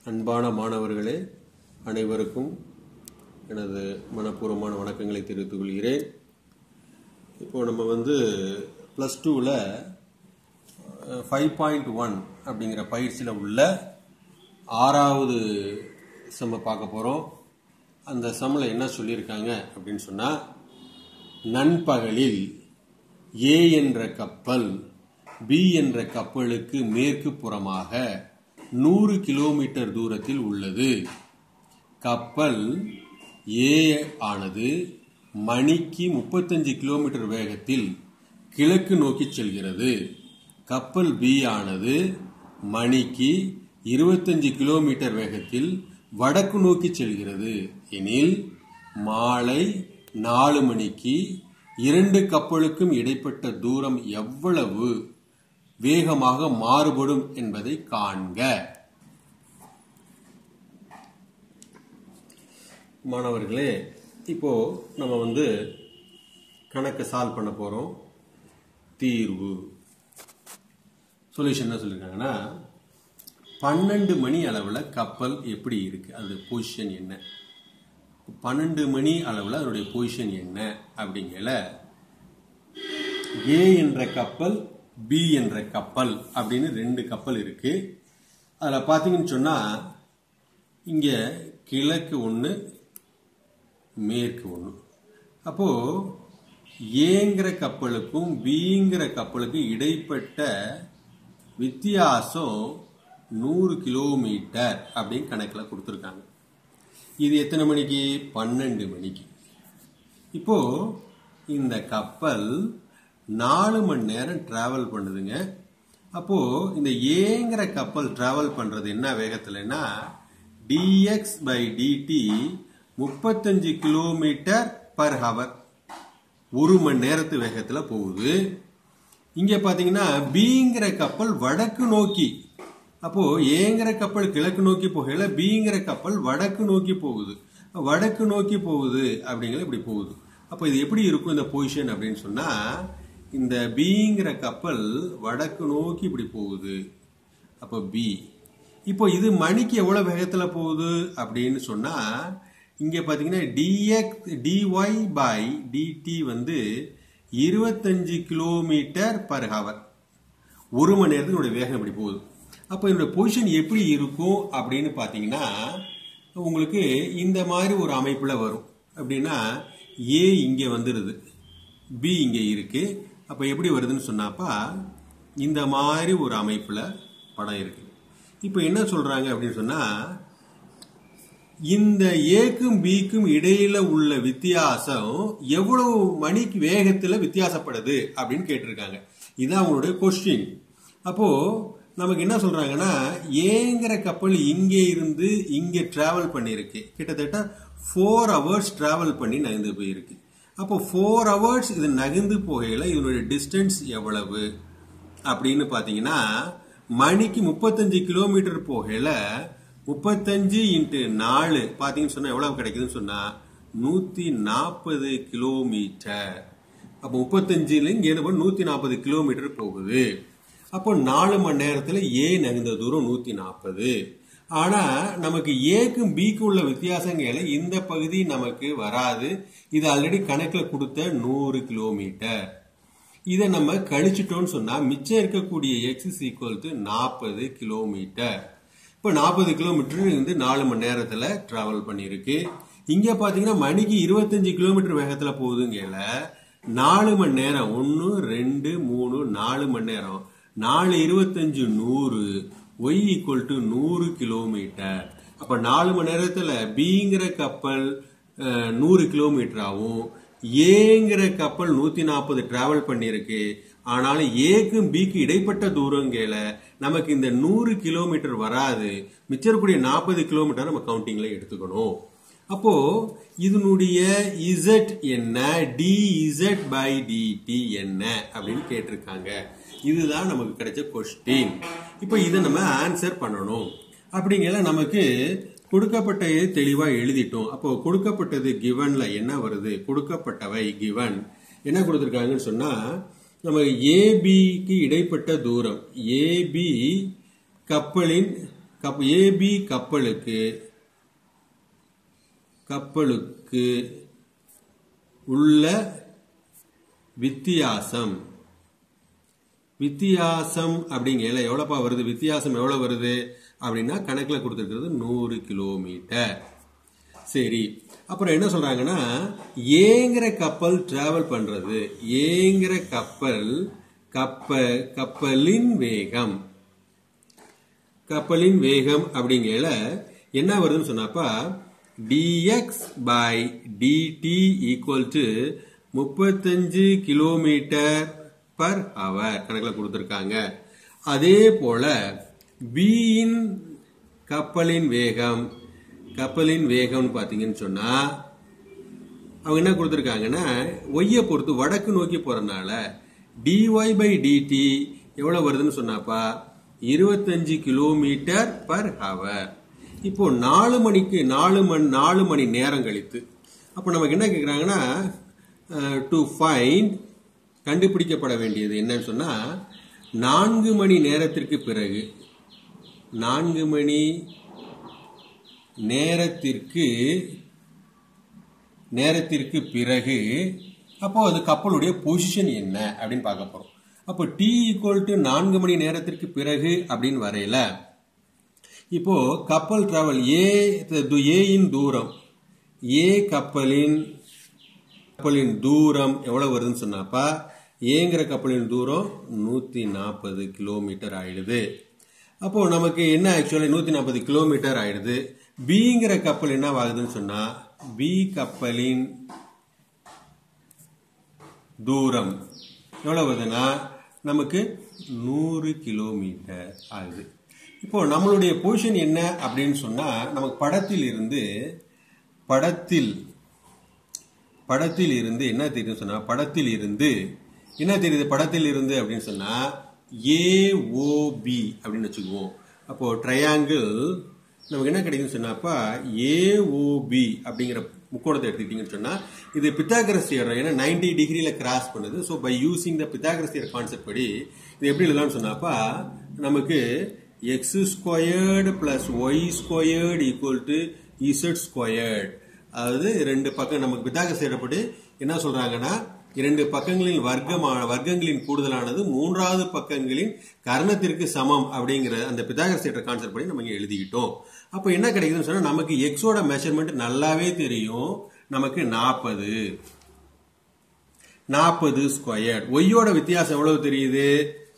அன்பான மாணவர்களே அனைவருக்கும் எனது மனப்பூர்வமான வணக்கங்களை தெரிவித்துக் கொள்கிறேன் இப்போ நம்ம வந்து ப்ளஸ் டூவில் ஃபைவ் பாயிண்ட் ஒன் அப்படிங்கிற பயிற்சியில் உள்ள ஆறாவது செம்ம பார்க்க போகிறோம் அந்த செம்மில் என்ன சொல்லியிருக்காங்க அப்படின்னு சொன்னால் நண்பகலில் ஏ என்ற கப்பல் பி என்ற கப்பலுக்கு மேற்கு புறமாக நூறு கிலோமீட்டர் தூரத்தில் உள்ளது கப்பல் ஏ ஆனது மணிக்கு முப்பத்தஞ்சு கிலோமீட்டர் வேகத்தில் கிழக்கு நோக்கி செல்கிறது கப்பல் பி ஆனது மணிக்கு இருபத்தஞ்சு கிலோமீட்டர் வேகத்தில் வடக்கு நோக்கி செல்கிறது எனில் மாலை நாலு மணிக்கு இரண்டு கப்பலுக்கும் இடைப்பட்ட தூரம் எவ்வளவு வேகமாக மாறுபடும் என்பதை காண்க மாணவர்களே இப்போ நம்ம வந்து கணக்கை சால்வ் பண்ண போறோம் தீர்வு சொல்யூஷன் என்ன சொல்லியிருக்காங்கன்னா பன்னெண்டு மணி அளவில் கப்பல் எப்படி இருக்கு அது பொசிஷன் என்ன பன்னெண்டு மணி அளவில் அதனுடைய பொசிஷன் என்ன அப்படிங்கல ஏ என்ற கப்பல் பி என்ற கப்பல் அப்படின்னு ரெண்டு கப்பல் இருக்கு அதில் பார்த்தீங்கன்னு சொன்னால் இங்கே கிழக்கு ஒன்று மேற்கு ஒன்று அப்போது ஏங்கிற கப்பலுக்கும் பிங்கிற கப்பலுக்கும் இடைப்பட்ட வித்தியாசம் நூறு கிலோமீட்டர் அப்படின்னு கணக்கில் கொடுத்துருக்காங்க இது எத்தனை மணிக்கு பன்னெண்டு மணிக்கு இப்போ இந்த கப்பல் நாலு மணி நேரம் டிராவல் பண்ணுதுங்க அப்போ இந்த ஏங்கிற கப்பல் டிராவல் பண்றது என்ன வேகத்துலன்னா டிஎக்ஸ் பை டிடி முப்பத்தஞ்சு கிலோமீட்டர் பர் ஹவர் ஒரு மணி நேரத்து வேகத்துல போகுது இங்க பாத்தீங்கன்னா பிங்கிற கப்பல் வடக்கு நோக்கி அப்போ ஏங்கிற கப்பல் கிழக்கு நோக்கி போகல பிங்கிற கப்பல் வடக்கு நோக்கி போகுது வடக்கு நோக்கி போகுது அப்படிங்கிற இப்படி போகுது அப்போ இது எப்படி இருக்கும் இந்த பொசிஷன் அப்படின்னு சொன்னா இந்த பிங்கிற கப்பல் வடக்கு நோக்கி இப்படி போகுது அப்போ பி இப்போ இது மணிக்கு எவ்வளவு வேகத்துல போகுது அப்படின்னு சொன்னா இங்க பாத்தீங்கன்னா டிஎக்ஸ் டிஒய் பை டிடி வந்து இருபத்தஞ்சு கிலோமீட்டர் பர் ஹவர் ஒரு மணி நேரத்துக்கு என்னோட வேகம் இப்படி போகுது அப்போ என்னோட பொசிஷன் எப்படி இருக்கும் அப்படின்னு பார்த்தீங்கன்னா உங்களுக்கு இந்த மாதிரி ஒரு அமைப்பில் வரும் அப்படின்னா ஏ இங்கே வந்துடுது பி இங்கே இருக்கு அப்போ எப்படி வருதுன்னு சொன்னாப்பா இந்த மாதிரி ஒரு அமைப்பில் படம் இருக்கு இப்போ என்ன சொல்றாங்க அப்படின்னு சொன்னா இந்த ஏக்கும் பிக்கும் இடையில உள்ள வித்தியாசம் எவ்வளவு மணிக்கு வேகத்துல வித்தியாசப்படுது அப்படின்னு கேட்டிருக்காங்க இதுதான் அவங்களுடைய கொஸ்டின் அப்போ நமக்கு என்ன சொல்றாங்கன்னா ஏங்கிற கப்பல் இங்கே இருந்து இங்கே டிராவல் பண்ணியிருக்கு கிட்டத்தட்ட ஃபோர் ஹவர்ஸ் டிராவல் பண்ணி நகர்ந்து போயிருக்கு அப்போ ஃபோர் ஹவர்ஸ் இது நகர்ந்து போகையில இதனுடைய டிஸ்டன்ஸ் எவ்வளவு அப்படின்னு பாத்தீங்கன்னா மணிக்கு முப்பத்தஞ்சு கிலோமீட்டர் போகையில முப்பத்தஞ்சு இன்ட்டு நாலு பாத்தீங்கன்னு சொன்னா எவ்வளவு கிடைக்குதுன்னு சொன்னா நூத்தி நாற்பது கிலோமீட்டர் அப்போ முப்பத்தஞ்சுல இங்க என்ன நூத்தி நாற்பது கிலோமீட்டர் போகுது அப்போ நாலு மணி நேரத்துல ஏ நகர்ந்த தூரம் நூத்தி நாற்பது ஆனா நமக்கு ஏக்கும் பிக்கும் உள்ள வித்தியாசங்கள இந்த பகுதி நமக்கு வராது இது ஆல்ரெடி கணக்குல கொடுத்த நூறு கிலோமீட்டர் இதை நம்ம கழிச்சிட்டோம்னு சொன்னா மிச்சம் இருக்கக்கூடிய எக்ஸ் இஸ் ஈக்குவல் டு நாற்பது கிலோமீட்டர் இப்போ நாற்பது கிலோமீட்டர் வந்து நாலு மணி நேரத்துல டிராவல் பண்ணியிருக்கு இங்க பாத்தீங்கன்னா மணிக்கு இருபத்தஞ்சு கிலோமீட்டர் வேகத்துல போகுதுங்கல நாலு மணி நேரம் ஒன்னு ரெண்டு மூணு நாலு மணி நேரம் நாலு இருபத்தஞ்சு நூறு ஒய் ஈக்குவல் டு நூறு கிலோமீட்டர் அப்ப நாலு மணி நேரத்துல பிங்கிற கப்பல் நூறு கிலோமீட்டர் ஆகும் ஏங்கிற கப்பல் நூத்தி நாற்பது டிராவல் பண்ணிருக்கு ஆனாலும் ஏக்கும் பிக்கு இடைப்பட்ட தூரங்கல நமக்கு இந்த நூறு கிலோமீட்டர் வராது மிச்சக்கூடிய நாற்பது கிலோமீட்டர் நம்ம கவுண்டிங்ல எடுத்துக்கணும் அப்போ இதனுடைய இசட் என்ன டி இசட் பை டிடி என்ன அப்படின்னு கேட்டிருக்காங்க இதுதான் நமக்கு கிடைச்ச கொஸ்டின் இப்போ இதை நம்ம ஆன்சர் பண்ணணும் அப்படிங்கிற நமக்கு கொடுக்கப்பட்ட தெளிவா எழுதிட்டோம் அப்போ கொடுக்கப்பட்டது கிவன்ல என்ன வருது கொடுக்கப்பட்டவை கிவன் என்ன கொடுத்துருக்காங்கன்னு சொன்னா நமக்கு ஏபிக்கு இடைப்பட்ட தூரம் ஏபி கப்பலின் கப் ஏபி கப்பலுக்கு கப்பலுக்கு உள்ள வித்தியாசம் வித்தியாசம் அப்படிங்கல எவ்வளோப்பா வருது வித்தியாசம் எவ்வளோ வருது அப்படின்னா கணக்கில் கொடுத்துருக்கிறது நூறு கிலோமீட்டர் சரி அப்புறம் என்ன சொல்றாங்கன்னா ஏங்கிற கப்பல் டிராவல் பண்றது ஏங்கிற கப்பல் கப்ப கப்பலின் வேகம் கப்பலின் வேகம் அப்படிங்கல என்ன வருதுன்னு சொன்னாப்பா dx by DD equal to முப்பத்தஞ்சு கிலோமீட்டர் பர் ஹவர் கணக்கில் கொடுத்துருக்காங்க அதே போல பியின் கப்பலின் வேகம் கப்பலின் வேகம்னு பார்த்தீங்கன்னு சொன்னா அவங்க என்ன கொடுத்துருக்காங்கன்னா ஒய்யை பொறுத்து வடக்கு நோக்கி போறதுனால டிஒய் பை டிடி எவ்வளவு வருதுன்னு சொன்னாப்பா இருபத்தஞ்சு கிலோமீட்டர் பர் ஹவர் இப்போ நாலு மணிக்கு நாலு மணி நாலு மணி நேரம் கழித்து அப்போ நமக்கு என்ன கேட்குறாங்கன்னா டு ஃபைண்ட் கண்டுபிடிக்கப்பட வேண்டியது என்னன்னு சொன்னா நான்கு மணி நேரத்திற்கு பிறகு நான்கு மணி நேரத்திற்கு நேரத்திற்கு பிறகு அப்போ அது கப்பலுடைய பொசிஷன் என்ன அப்படின்னு பார்க்க போறோம் அப்போ டி ஈக்குவல் டு நான்கு மணி நேரத்திற்கு பிறகு அப்படின்னு வரையில இப்போ கப்பல் டிராவல் ஏ ஏயின் தூரம் ஏ கப்பலின் கப்பலின் தூரம் எவ்வளவு வருதுன்னு சொன்னாப்பா ஏங்கிற கப்பலின் தூரம் நூத்தி நாற்பது கிலோமீட்டர் ஆயிடுது அப்போ நமக்கு என்ன ஆக்சுவலி நூத்தி நாற்பது கிலோமீட்டர் ஆயிடுது பிங்கிற கப்பல் என்ன ஆகுதுன்னு சொன்னா பி கப்பலின் தூரம் எவ்வளவு வருதுன்னா நமக்கு நூறு கிலோமீட்டர் ஆகுது இப்போ நம்மளுடைய பொசிஷன் என்ன அப்படின்னு சொன்னா நமக்கு படத்தில் இருந்து படத்தில் படத்தில் இருந்து என்ன தெரியுது சொன்னா படத்தில் இருந்து என்ன தெரியுது படத்தில் இருந்து அப்படின்னு சொன்னா ஏஓபி அப்படின்னு வச்சுக்குவோம் அப்போ ட்ரையாங்கிள் நமக்கு என்ன கிடைக்குன்னு சொன்னாப்பா ஏஓபி அப்படிங்கிற முக்கோணத்தை எடுத்துக்கிட்டீங்கன்னு சொன்னா இது பித்தாகரஸ் தியரம் ஏன்னா நைன்டி டிகிரியில கிராஸ் பண்ணுது so by using the Pythagoras theorem concept படி இது எப்படி எழுதலாம்னு சொன்னாப்பா நமக்கு x squared plus y squared equal to z squared அதாவது ரெண்டு பக்கம் நமக்கு பித்தாகரஸ் தியரப்படி என்ன சொல்றாங்கன்னா இரண்டு பக்கங்களின் வர்க்கமான வர்க்கங்களின் கூடுதலானது மூன்றாவது பக்கங்களின் கர்ணத்திற்கு சமம் அப்படிங்கிற அந்த பிதாகரஸ் தியேட்டர் கான்செப்ட் படி நம்ம இங்க எழுதிக்கிட்டோம் அப்போ என்ன கிடைக்குதுன்னு சொன்னா நமக்கு எக்ஸோட மெஷர்மெண்ட் நல்லாவே தெரியும் நமக்கு நாற்பது நாற்பது ஸ்கொயர் ஒய்யோட வித்தியாசம் எவ்வளவு தெரியுது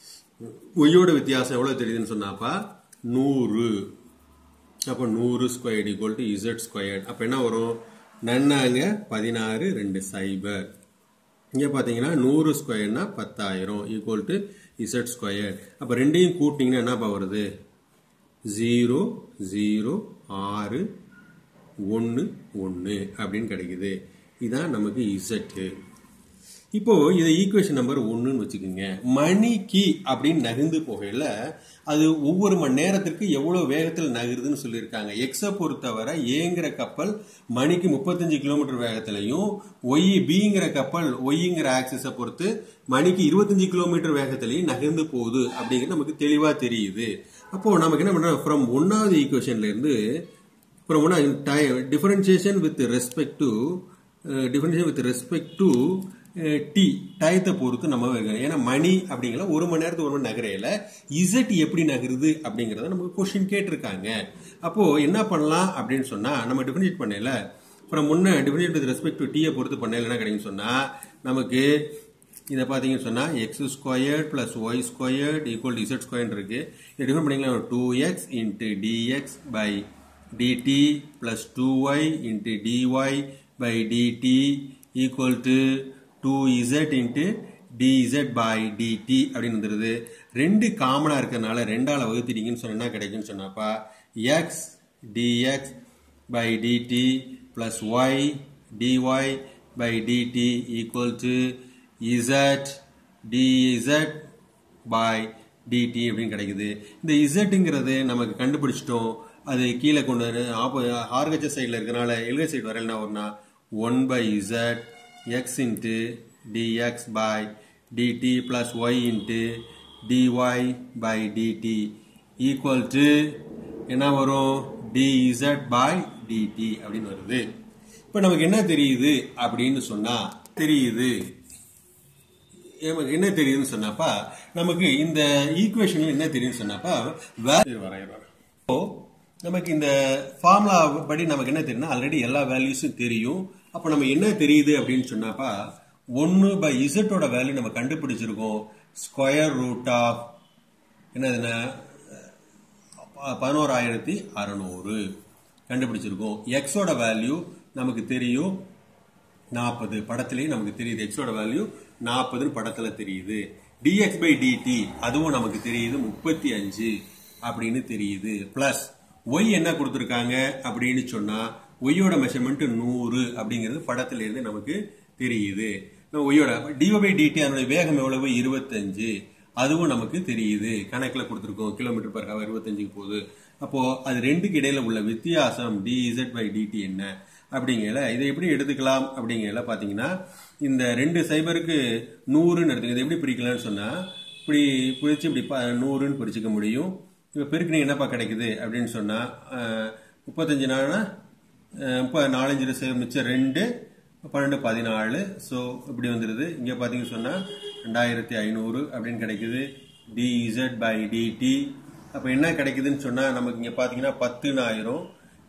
ஒய்யோட வித்தியாசம் எவ்வளவு தெரியுதுன்னு சொன்னாப்பா நூறு அப்போ நூறு square equal to z square அப்போ என்ன வரும் நன்னாங்க பதினாறு ரெண்டு சைபர் இங்கே பார்த்தீங்கன்னா நூறு ஸ்கொயர்னா பத்தாயிரம் ஈக்குவல் டு இசட் ஸ்கொயர் அப்போ ரெண்டையும் கூட்டிங்கன்னா என்னப்பா வருது ஜீரோ ஜீரோ ஆறு ஒன்று ஒன்று அப்படின்னு கிடைக்குது இதுதான் நமக்கு இசட்டு இப்போ இதை ஈக்குவேஷன் நம்பர் ஒன்றுன்னு வச்சுக்கோங்க மணிக்கு அப்படின்னு நகர்ந்து போகையில அது ஒவ்வொரு மணி நேரத்திற்கு எவ்வளவு வேகத்தில் நகருதுன்னு சொல்லியிருக்காங்க எக்ஸை பொறுத்தவரை ஏங்கிற கப்பல் மணிக்கு முப்பத்தஞ்சு கிலோமீட்டர் வேகத்திலையும் ஒய் பிங்கிற கப்பல் ஒய்ங்கிற ஆக்சிஸை பொறுத்து மணிக்கு இருபத்தஞ்சு கிலோமீட்டர் வேகத்திலையும் நகர்ந்து போகுது அப்படிங்கிறது நமக்கு தெளிவா தெரியுது அப்போ நமக்கு என்ன பண்றோம் ஃப்ரம் ஒன்னாவது ஈக்குவேஷன்ல இருந்து ஃப்ரம் ஒன்னா differentiation with respect to differentiation with respect to t டயத்தை பொறுத்து நம்ம வைக்கணும் ஏன்னா மணி அப்படிங்கிற ஒரு மணி நேரத்துக்கு ஒரு மணி நகரையில இசட் எப்படி நகருது அப்படிங்கறத நமக்கு கொஸ்டின் கேட்டிருக்காங்க அப்போ என்ன பண்ணலாம் அப்படின்னு சொன்னா நம்ம டிஃபரன்ஷியேட் பண்ணல அப்புறம் முன்ன டிஃபரன்ஷியேட் வித் ரெஸ்பெக்ட் டு டீயை பொறுத்து பண்ணல என்ன கிடைக்கும் சொன்னா நமக்கு இதை பார்த்தீங்கன்னு சொன்னா x squared plus y squared equal to z square இருக்கு இதை டிஃபரெண்ட் பண்ணிக்கலாம் two x into dx by dt plus two y into dy by DD equal to two z into dz by DD அப்படின்னு வந்துருது ரெண்டு காமனாக இருக்கிறதுனால ரெண்டால வகுத்திட்டீங்கன்னு சொன்னா என்ன கிடைக்குன்னு சொன்னாப்பா x dx by dt plus y dy by DD equal to z dz by DD அப்படின்னு கிடைக்குது இந்த இசட்டுங்கிறது நமக்கு கண்டுபிடிச்சிட்டோம் அது கீழே கொண்டு வர ஆப்போ ஆர்கச்ச சைடில் இருக்கிறனால எல்க சைடு வரலன்னா ஒருனா one by z x into dx by dt plus y into dy by dt equal to என்ன வரும் டிஇசட் பை டிடி அப்படின்னு வருது இப்போ நமக்கு என்ன தெரியுது அப்படின்னு சொன்னா தெரியுது நமக்கு என்ன தெரியுதுன்னு சொன்னாப்பா நமக்கு இந்த ஈக்குவேஷன்ல என்ன தெரியும்னு சொன்னாப்பா வேல்யூ வரைகிறோம் இப்போ நமக்கு இந்த ஃபார்முலா படி நமக்கு என்ன தெரியும்னா ஆல்ரெடி எல்லா வேல்யூஸும் தெரியும் அப்போ நம்ம என்ன தெரியுது அப்படின்னு சொன்னாப்பா ஒன்று பை இசட்டோட வேல்யூ நம்ம கண்டுபிடிச்சிருக்கோம் ஸ்கொயர் ரூட் ஆஃப் என்னதுன்னா பதினோராயிரத்தி அறநூறு கண்டுபிடிச்சிருக்கோம் எக்ஸோட வேல்யூ நமக்கு தெரியும் நாற்பது படத்திலேயே நமக்கு தெரியுது எக்ஸோட வேல்யூ நாற்பதுன்னு படத்துல தெரியுது டிஎக்ஸ் பை டிடி அதுவும் நமக்கு தெரியுது முப்பத்தி அஞ்சு அப்படின்னு தெரியுது பிளஸ் ஒய் என்ன கொடுத்துருக்காங்க அப்படின்னு சொன்னா ஒய்யோட மெஷர்மெண்ட் நூறு அப்படிங்கிறது படத்துல இருந்து நமக்கு தெரியுது ஒய்யோட டிஓ பை டிடி அதனுடைய வேகம் எவ்வளவு இருபத்தஞ்சு அதுவும் நமக்கு தெரியுது கணக்குல கொடுத்துருக்கோம் கிலோமீட்டர் பர் ஹவர் இருபத்தஞ்சுக்கு போகுது அப்போ அது ரெண்டுக்கு இடையில உள்ள வித்தியாசம் டிஇசட் பை டிடி என்ன அப்படிங்கல இதை எப்படி எடுத்துக்கலாம் அப்படிங்கல பாத்தீங்கன்னா இந்த ரெண்டு சைபருக்கு நூறுன்னு எடுத்துக்க இதை எப்படி பிரிக்கலாம்னு சொன்னா இப்படி பிரிச்சு இப்படி ப- நூறுன்னு பிரிச்சுக்க முடியும் இப்ப பெருக்கினீங்க என்னப்பா கிடைக்குது அப்படின்னு சொன்னா அஹ், முப்பத்தஞ்சு நாள்னா அஹ், முப்ப நாலஞ்சு சே- மிச்சம் ரெண்டு பன்னெண்டு பதினாலு ஸோ இப்படி வந்துடுது இங்கே பார்த்தீங்கன்னு சொன்னால் ரெண்டாயிரத்தி ஐநூறு அப்படின்னு கிடைக்குது டிஇசட் பை டிடி அப்போ என்ன கிடைக்குதுன்னு சொன்னால் நமக்கு இங்கே பார்த்தீங்கன்னா பத்துன்னு ஆயிரும்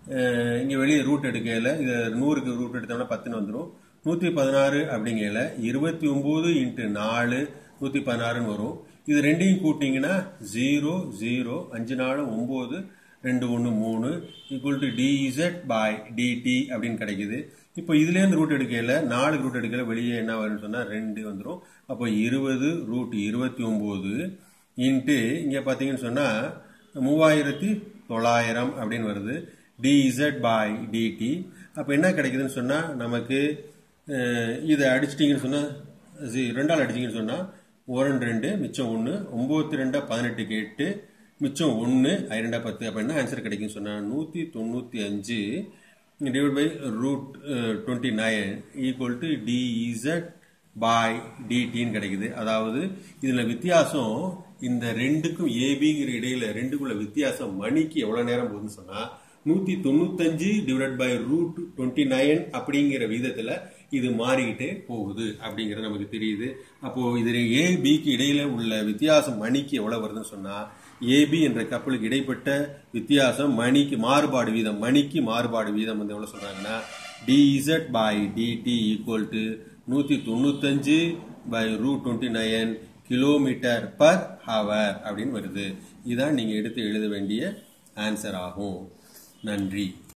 இங்கே வெளியே ரூட் எடுக்கையில் இது நூறுக்கு ரூட் எடுத்தோம்னா பத்துன்னு வந்துடும் நூற்றி பதினாறு அப்படிங்கையில் இருபத்தி ஒம்பது இன்ட்டு நாலு நூற்றி பதினாறுன்னு வரும் இது ரெண்டையும் கூட்டிங்கன்னா ஜீரோ ஜீரோ அஞ்சு நாலு ஒம்பது ரெண்டு ஒன்று மூணு equal to D Z by DD அப்படின்னு கிடைக்குது இப்போ இதுலேருந்து ரூட் எடுக்கையில் நாலு ரூட் எடுக்கல வெளியே என்ன வரும்னு சொன்னால் ரெண்டு வந்துடும் அப்போ இருபது ரூட் இருபத்தி ஒம்பது இன்ட்டு இங்கே பார்த்தீங்கன்னு சொன்னால் மூவாயிரத்தி தொள்ளாயிரம் அப்படின்னு வருது டிஇசட் பை டிடி அப்போ என்ன கிடைக்குதுன்னு சொன்னால் நமக்கு அஹ், இதை அடிச்சிட்டிங்கன்னு சொன்னால் ரெண்டால் அடிச்சிங்கன்னு சொன்னால் ஒரு ரெண்டு ரெண்டு மிச்சம் ஒன்று ஒம்பத்தி ரெண்டா பதினெட்டுக்கு எட்டு மிச்சம் ஒன்று ரெண்டா பத்து அப்போ என்ன ஆன்சர் கிடைக்குன்னு சொன்னால் நூற்றி தொண்ணூற்றி அஞ்சு divide by root twenty nine equal to D Z by டிடின்னு கிடைக்குது அதாவது இதுல வித்தியாசம் இந்த ரெண்டுக்கும் ஏபிங்கிற இடையில ரெண்டுக்குள்ள வித்தியாசம் மணிக்கு எவ்வளவு நேரம் போகுதுன்னு சொன்னா நூத்தி தொண்ணூத்தஞ்சு divide by root twenty nine அப்படிங்கிற விதத்துல இது மாறிக்கிட்டே போகுது அப்படிங்கிறது நமக்கு தெரியுது அப்போ இதுல ஏ பிக்கு இடையில உள்ள வித்தியாசம் மணிக்கு எவ்வளவு வருதுன்னு சொன்னா ஏபி என்ற கப்பலுக்கு இடைப்பட்ட வித்தியாசம் மணிக்கு மாறுபாடு வீதம் மணிக்கு மாறுபாடு வீதம் வந்து எவ்வளவு சொல்றாங்கன்னா D Z by DD equal to நூத்தி தொண்ணூத்தஞ்சு by root twenty nine kilometre per hour அப்படின்னு வருது இதான் நீங்க எடுத்து எழுத வேண்டிய ஆன்சர் ஆகும் நன்றி